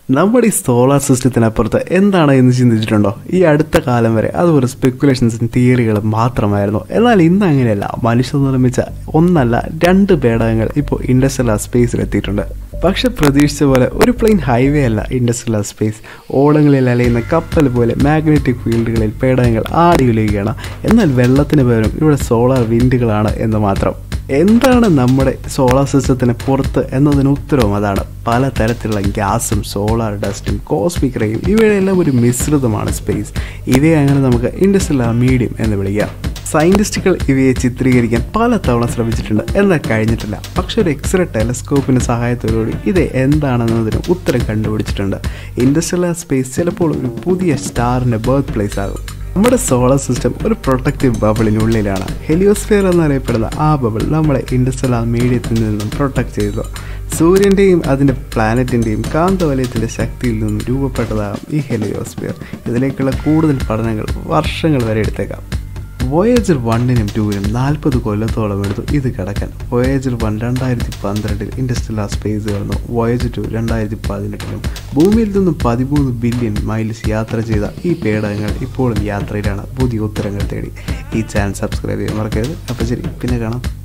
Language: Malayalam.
നമ്മുടെ ഈ സോളാർ സിസ്റ്റത്തിനപ്പുറത്ത് എന്താണ് എന്ന് ചിന്തിച്ചിട്ടുണ്ടോ ഈ അടുത്ത കാലം വരെ അത് ഒരു സ്പെക്കുലേഷൻസും തിയറികളും മാത്രമായിരുന്നു എന്നാൽ ഇന്ന് അങ്ങനെയല്ല മനുഷ്യർ നിർമ്മിച്ച ഒന്നല്ല രണ്ട് പേടകങ്ങൾ ഇപ്പോൾ ഇൻഡസ്ട്രിയൽ സ്പേസിൽ എത്തിയിട്ടുണ്ട് പക്ഷെ പ്രതീക്ഷിച്ച പോലെ ഒരു പ്ലെയിൻ ഹൈവേ അല്ല ഇൻഡസ്ട്രിയൽ സ്പേസ് ഓളങ്ങളിൽ അലയുന്ന കപ്പൽ പോലെ മാഗ്നറ്റിക് ഫീൽഡുകളിൽ പേടകങ്ങൾ ആടി ഉലയുകയാണ് എന്നാൽ വെള്ളത്തിന് പകരം ഇവിടെ സോളാർ വിൻഡുകളാണ് എന്ന് മാത്രം എന്താണ് നമ്മുടെ സോളാർ സിസ്റ്റത്തിന് പുറത്ത് എന്നതിന് ഉത്തരവും അതാണ് പല തരത്തിലുള്ള ഗ്യാസും സോളാർ ഡസ്റ്റും കോസ്മിക് റേയും ഇവയെല്ലാം ഒരു മിശ്രിതമാണ് സ്പേസ് ഇവയെ അങ്ങനെ നമുക്ക് ഇൻഡസ്ട്രിയൽ മീഡിയം എന്ന് വിളിക്കാം സയൻറ്റിസ്റ്റുകൾ ഇവയെ ചിത്രീകരിക്കാൻ പല തവണ ശ്രമിച്ചിട്ടുണ്ട് എന്നാൽ കഴിഞ്ഞിട്ടില്ല പക്ഷെ ഒരു എക്സ്റേ ടെലസ്കോപ്പിൻ്റെ സഹായത്തോടുകൂടി ഇത് എന്താണെന്നതിന് ഉത്തരം കണ്ടുപിടിച്ചിട്ടുണ്ട് ഇൻഡസ്ട്രിയൽ സ്പേസ് ചിലപ്പോൾ ഒരു പുതിയ സ്റ്റാറിൻ്റെ ബർത്ത് പ്ലേസ് ആകും നമ്മുടെ സോളാർ സിസ്റ്റം ഒരു പ്രൊട്ടക്റ്റീവ് ബബിളിനുള്ളിലാണ് ഹെലിയോസ്ഫിയർ എന്നറിയപ്പെടുന്ന ആ ബബിൾ നമ്മളെ ഇൻഡസ്ട്രിയൽ മീഡിയത്തിൽ നിന്നും പ്രൊട്ടക്റ്റ് ചെയ്തു സൂര്യൻ്റെയും അതിൻ്റെ പ്ലാനറ്റിൻ്റെയും കാന്തവലയത്തിൻ്റെ ശക്തിയിൽ നിന്നും രൂപപ്പെട്ടതാകും ഈ ഹെലിയോസ്ഫിയർ ഇതിലേക്കുള്ള കൂടുതൽ പഠനങ്ങൾ വർഷങ്ങൾ വരെ എടുത്തേക്കാം വോയേജർ വണ്ണിനും ടൂവിനും നാൽപ്പത് കൊല്ലത്തോളം എടുത്തു ഇത് കിടക്കാൻ വോയേജർ വൺ രണ്ടായിരത്തി പന്ത്രണ്ടിൽ ഇൻഡസ്ട്രിയൽ സ്പേസ് കടന്നു വോയേജർ ടു രണ്ടായിരത്തി പതിനെട്ടിലും ഭൂമിയിൽ നിന്നും പതിമൂന്ന് ബില്യൺ മൈൽസ് യാത്ര ചെയ്ത ഈ പേടകങ്ങൾ ഇപ്പോഴും യാത്രയിലാണ് പുതിയ ഉത്തരങ്ങൾ തേടി ഈ ചാനൽ സബ്സ്ക്രൈബ് ചെയ്യാൻ മറക്കരുത് അപ്പോൾ ശരി പിന്നെ കാണാം